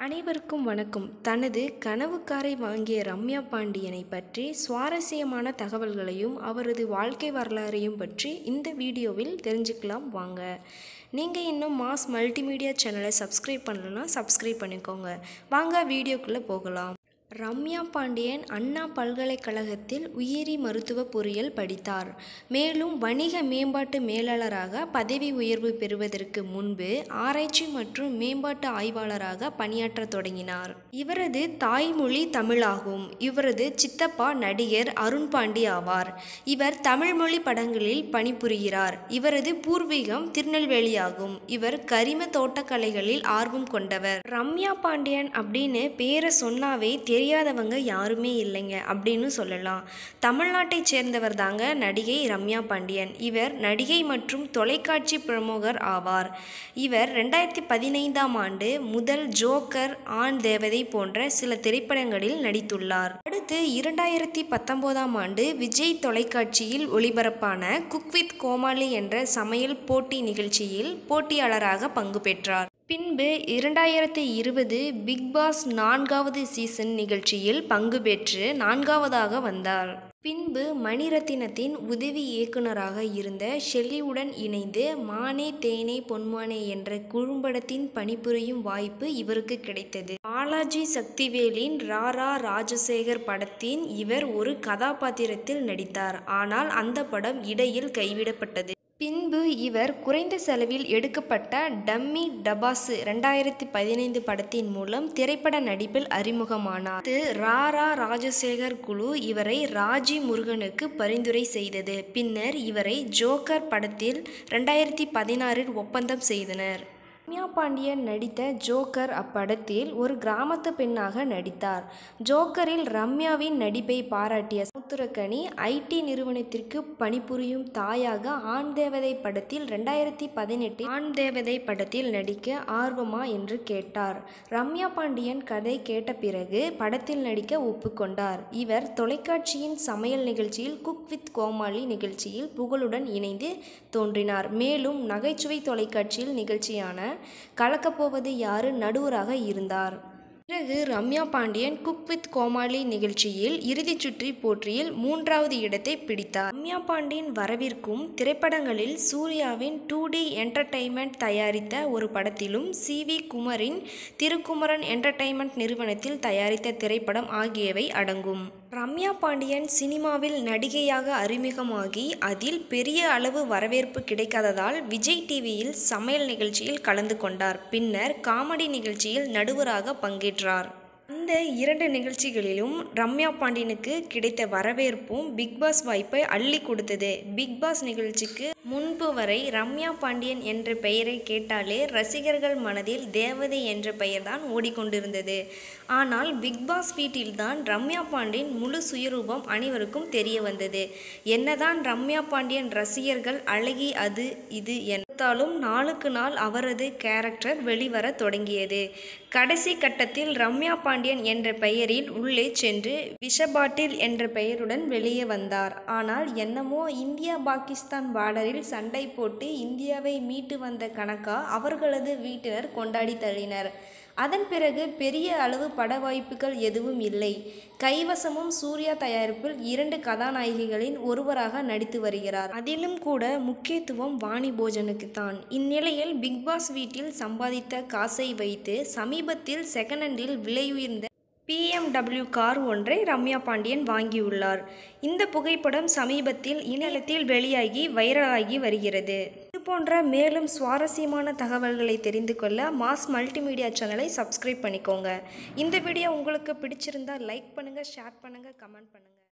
அனைவருக்கும் வணக்கம் தனது கனவு காரை வாங்கிய ரம்யா பாண்டியனை பற்றி சுவாரஸ்யமான தகவல்களையும் அவரது வாழ்க்கை வரலாறையும் பற்றி இந்த வீடியோவில் தெரிஞ்சுக்கலாம் வாங்க நீங்கள் இன்னும் மாஸ் மல்டிமீடியா சேனலை சப்ஸ்கிரைப் பண்ணலன்னா சப்ஸ்கிரைப் பண்ணிக்கோங்க வாங்க வீடியோக்குள்ளே போகலாம் ரம்யா பாண்டியன் அண்ணா பல்கலைக்கழகத்தில் உயிரி மருத்துவ பொறியியல் படித்தார் மேலும் வணிக மேம்பாட்டு மேலாளராக பதவி உயர்வு பெறுவதற்கு முன்பு ஆராய்ச்சி மற்றும் மேம்பாட்டு ஆய்வாளராக பணியாற்றத் தொடங்கினார் இவரது தாய்மொழி தமிழாகும் இவரது சித்தப்பா நடிகர் அருண் பாண்டி ஆவார் இவர் தமிழ் மொழி படங்களில் பணிபுரிகிறார் இவரது பூர்வீகம் திருநெல்வேலியாகும் இவர் கரிம தோட்டக்கலைகளில் ஆர்வம் கொண்டவர் ரம்யா பாண்டியன் அப்படின்னு பேரை சொன்னாவே தெரியாதவங்க யாருமே இல்லைங்க அப்படின்னு சொல்லலாம் தமிழ்நாட்டைச் சேர்ந்தவர் தாங்க நடிகை ரம்யா பாண்டியன் இவர் நடிகை மற்றும் தொலைக்காட்சி பிரமுகர் ஆவார் இவர் ரெண்டாயிரத்தி பதினைந்தாம் ஆண்டு முதல் ஜோக்கர் ஆண் தேவதை போன்ற சில திரைப்படங்களில் நடித்துள்ளார் அடுத்து இரண்டாயிரத்தி பத்தொன்பதாம் ஆண்டு விஜய் தொலைக்காட்சியில் ஒளிபரப்பான குக் வித் கோமாளி என்ற சமையல் போட்டி நிகழ்ச்சியில் போட்டியாளராக பங்கு பெற்றார் பின்பு இரண்டாயிரத்தி இருபது பிக் பாஸ் நான்காவது சீசன் நிகழ்ச்சியில் பங்கு பெற்று நான்காவதாக வந்தார் பின்பு மணிரத்தினத்தின் உதவி இயக்குனராக இருந்த ஷெல்லியுடன் இணைந்து மானே தேனே பொன்மானே என்ற குறும்படத்தின் பணிபுரியும் வாய்ப்பு இவருக்கு கிடைத்தது பாலாஜி சக்திவேலின் ராரா ராஜசேகர் படத்தின் இவர் ஒரு கதாபாத்திரத்தில் நடித்தார் ஆனால் அந்த படம் இடையில் கைவிடப்பட்டது பின்பு இவர் குறைந்த செலவில் எடுக்கப்பட்ட டம்மி டபாசு ரெண்டாயிரத்தி பதினைந்து படத்தின் மூலம் திரைப்பட நடிப்பில் அறிமுகமானார் இது ராரா ராஜசேகர் குழு இவரை ராஜி முருகனுக்கு பரிந்துரை செய்தது பின்னர் இவரை ஜோக்கர் படத்தில் ரெண்டாயிரத்தி பதினாறில் ஒப்பந்தம் செய்தனர் ரம்யா பாண்டியன் நடித்த ஜோக்கர் அப்படத்தில் ஒரு கிராமத்து பெண்ணாக நடித்தார் ஜோக்கரில் ரம்யாவின் நடிப்பை பாராட்டிய சமுத்திரக்கனி ஐடி நிறுவனத்திற்கு பணிபுரியும் தாயாக ஆண் தேவதை படத்தில் ரெண்டாயிரத்தி பதினெட்டில் ஆண் தேவதை படத்தில் நடிக்க ஆர்வமா என்று கேட்டார் ரம்யா பாண்டியன் கதை கேட்ட பிறகு படத்தில் நடிக்க ஒப்புக்கொண்டார் இவர் தொலைக்காட்சியின் சமையல் நிகழ்ச்சியில் குக் வித் கோமாளி நிகழ்ச்சியில் புகழுடன் இணைந்து தோன்றினார் மேலும் நகைச்சுவை தொலைக்காட்சியில் நிகழ்ச்சியான கலக்கப்போவது யாரு நடுவராக இருந்தார் பிறகு ரம்யா பாண்டியன் குக் வித் கோமாளி நிகழ்ச்சியில் இறுதிச் சுற்றி போட்டியில் மூன்றாவது இடத்தை பிடித்தார் ரம்யா பாண்டியன் வரவிருக்கும் திரைப்படங்களில் சூர்யாவின் டூ டி என்டர்டைன்மெண்ட் தயாரித்த ஒரு படத்திலும் சி வி குமரின் திருக்குமரன் என்டர்டைன்மெண்ட் நிறுவனத்தில் தயாரித்த திரைப்படம் ஆகியவை அடங்கும் ரம்யா பாண்டியன் சினிமாவில் நடிகையாக அறிமுகமாகி அதில் பெரிய அளவு வரவேற்பு கிடைக்காததால் விஜய் டிவியில் சமையல் நிகழ்ச்சியில் கலந்து கொண்டார் பின்னர் காமெடி நிகழ்ச்சியில் நடுவராக பங்கேற்றார் அந்த இரண்டு நிகழ்ச்சிகளிலும் ரம்யா பாண்டியனுக்கு கிடைத்த வரவேற்பும் பிக் பாஸ் வாய்ப்பை அள்ளி கொடுத்தது பிக் பாஸ் நிகழ்ச்சிக்கு முன்பு வரை ரம்யா பாண்டியன் என்ற பெயரை கேட்டாலே ரசிகர்கள் மனதில் தேவதை என்ற பெயர்தான் ஓடிக்கொண்டிருந்தது ஆனால் பிக் பாஸ் வீட்டில்தான் ரம்யா பாண்டியன் முழு சுயரூபம் அனைவருக்கும் தெரிய வந்தது என்னதான் ரம்யா பாண்டியன் ரசிகர்கள் அழகி அது இது என்றாலும் நாளுக்கு நாள் அவரது கேரக்டர் வெளிவர தொடங்கியது கடைசி கட்டத்தில் ரம்யா பாண்டியன் என்ற பெயரில் உள்ளே சென்று விஷபாட்டில் என்ற பெயருடன் வெளியே வந்தார் ஆனால் என்னமோ இந்தியா பாகிஸ்தான் பார்டரில் சண்டை போட்டு இந்தியாவை மீட்டு வந்த கணக்கா அவர்களது வீட்டினர் கொண்டாடி தள்ளினர் அதன் பிறகு பெரிய அளவு பட வாய்ப்புகள் எதுவும் இல்லை கைவசமும் சூர்யா தயாரிப்பில் இரண்டு கதாநாயகிகளின் ஒருவராக நடித்து வருகிறார் அதிலும் கூட முக்கியத்துவம் வாணி போஜனுக்கு தான் இந்நிலையில் பிக் பாஸ் வீட்டில் சம்பாதித்த காசை வைத்து சமீபத்தில் செகண்ட் ஹேண்டில் விலையுயர்ந்த பிஎம்டபிள்யூ கார் ஒன்றை ரம்யா பாண்டியன் வாங்கியுள்ளார் இந்த புகைப்படம் சமீபத்தில் இணையத்தில் வெளியாகி வைரலாகி வருகிறது இது போன்ற மேலும் சுவாரஸ்யமான தகவல்களை தெரிந்து கொள்ள மாஸ் மல்டிமீடியா சேனலை சப்ஸ்கிரைப் பண்ணிக்கோங்க இந்த வீடியோ உங்களுக்கு பிடிச்சிருந்தா லைக் பண்ணுங்கள் ஷேர் பண்ணுங்கள் கமெண்ட் பண்ணுங்கள்